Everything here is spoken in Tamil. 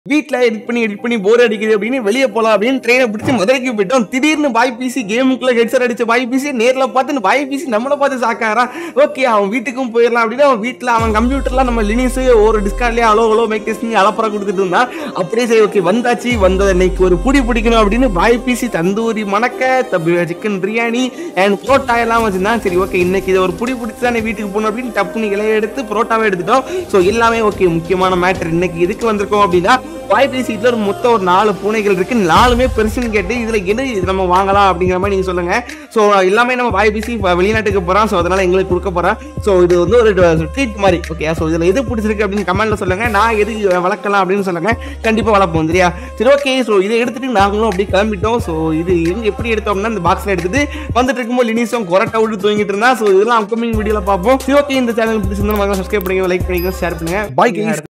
வீட்ல எடிட் பண்ணி எடிட் பண்ணி போர் அடிக்குது அப்படின்னு வெளியே போலாம் அப்படின்னு ட்ரெயினை பிடிச்சி மதுரைக்கு போயிட்டோம் திடீர்னு பாய் பிசி கேமுக்குள்ள ஹெட்செட் அடிச்ச பாய் பிசி நேர்ல பார்த்து பாய் பிசி நம்மள பார்த்து சாக்காரா ஓகே அவன் வீட்டுக்கும் போயிடலாம் அப்படின்னு அவன் வீட்டுல அவன் கம்ப்யூட்டர்ல நம்ம லினிஸ் ஒரு டிஸ்கார்ட்லயே அலோ அலோ மேக் டெஸ்ட் அலப்பற கொடுத்துட்டு இருந்தான் அப்படியே சரி ஓகே வந்தாச்சு வந்தது இன்னைக்கு ஒரு புடி பிடிக்கணும் அப்படின்னு பாய் பிசி தந்தூரி மணக்க சிக்கன் பிரியாணி அண்ட் புரோட்டா எல்லாம் வச்சிருந்தான் சரி ஓகே இன்னைக்கு இதை ஒரு புடி பிடிச்சி தானே வீட்டுக்கு போகணும் அப்படின்னு டப்புனு இலைய எடுத்து புரோட்டாவை எடுத்துட்டோம் ஸோ எல்லாமே ஓகே முக்கியமான மேட்டர் இன்னைக்கு எதுக்கு வந்திருக்கோம் அப்படின்னா வாய்ப்பை சீட்ல ஒரு மொத்தம் ஒரு நாலு பூனைகள் இருக்கு நாலுமே பெருசுன்னு கேட்டு இதுல எது இது நம்ம வாங்கலாம் அப்படிங்கிற மாதிரி நீங்க சொல்லுங்க ஸோ எல்லாமே நம்ம வாய் பேசி வெளிநாட்டுக்கு போறோம் ஸோ அதனால எங்களுக்கு கொடுக்க போறோம் ஸோ இது வந்து ஒரு ட்ரீட் மாதிரி ஓகே ஸோ இதுல எது பிடிச்சிருக்கு அப்படின்னு கமெண்ட்ல சொல்லுங்க நான் எது வளர்க்கலாம் அப்படின்னு சொல்லுங்க கண்டிப்பா வளர்ப்போம் சரியா சரி ஓகே ஸோ இதை எடுத்துட்டு நாங்களும் அப்படி கிளம்பிட்டோம் ஸோ இது எங்க எப்படி எடுத்தோம்னா இந்த பாக்ஸ்ல எடுத்துட்டு வந்துட்டு இருக்கும்போது லினிஸும் கொரட்டை விட்டு தூங்கிட்டு இருந்தா ஸோ இதெல்லாம் அப்கமிங் வீடியோல பார்ப்போம் சரி ஓகே இந்த சேனல் பிடிச்சிருந்தா சப்ஸ்கிரைப் பண்ணுங்க லைக் பண்ணுங்க ஷேர் பண்ணுங்க பாய்